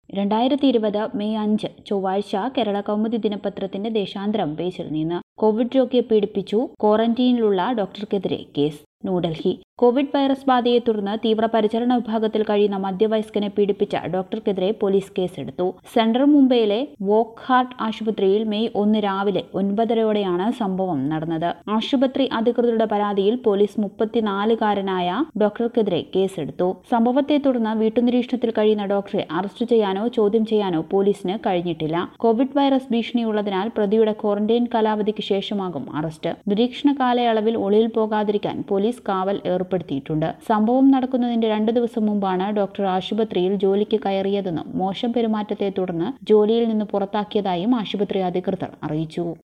രണ്ടായിരത്തി ഇരുപത് മെയ് അഞ്ച് ചൊവ്വാഴ്ച കേരള കൗമുദി ദിനപത്രത്തിന്റെ ദേശാന്തരം പേജിൽ നിന്ന് കോവിഡ് രോഗിയെ പീഡിപ്പിച്ചു ക്വാറന്റീനിലുള്ള ഡോക്ടർക്കെതിരെ കേസ് ന്യൂഡൽഹി കോവിഡ് വൈറസ് ബാധയെ തുടർന്ന് തീവ്രപരിചരണ വിഭാഗത്തിൽ കഴിയുന്ന മധ്യവയസ്കനെ പീഡിപ്പിച്ച ഡോക്ടർക്കെതിരെ പോലീസ് കേസെടുത്തു സെൻട്രൽ മുംബൈയിലെ വോക്ക് ഹാർട്ട് ആശുപത്രിയിൽ മെയ് ഒന്ന് രാവിലെ ഒൻപതരയോടെയാണ് സംഭവം നടന്നത് ആശുപത്രി അധികൃതരുടെ പരാതിയിൽ പോലീസ് മുപ്പത്തിനാലുകാരനായ ഡോക്ടർക്കെതിരെ കേസെടുത്തു സംഭവത്തെ തുടർന്ന് വീട്ടുനിരീക്ഷണത്തിൽ കഴിയുന്ന ഡോക്ടറെ അറസ്റ്റ് ചെയ്യാനോ ചോദ്യം ചെയ്യാനോ പോലീസിന് കഴിഞ്ഞിട്ടില്ല കോവിഡ് വൈറസ് ഭീഷണിയുള്ളതിനാൽ പ്രതിയുടെ ക്വാറന്റൈൻ കാലാവധിക്ക് ശേഷമാകും അറസ്റ്റ് നിരീക്ഷണ കാലയളവിൽ ഒളിയിൽ പോകാതിരിക്കാൻ പോലീസ് കാവൽ ഏർപ്പെടുത്തിയിട്ടുണ്ട് സംഭവം നടക്കുന്നതിന്റെ രണ്ടു ദിവസം മുമ്പാണ് ഡോക്ടർ ആശുപത്രിയിൽ ജോലിക്ക് കയറിയതെന്നും മോശം പെരുമാറ്റത്തെ തുടർന്ന് ജോലിയിൽ നിന്ന് പുറത്താക്കിയതായും ആശുപത്രി അധികൃതർ അറിയിച്ചു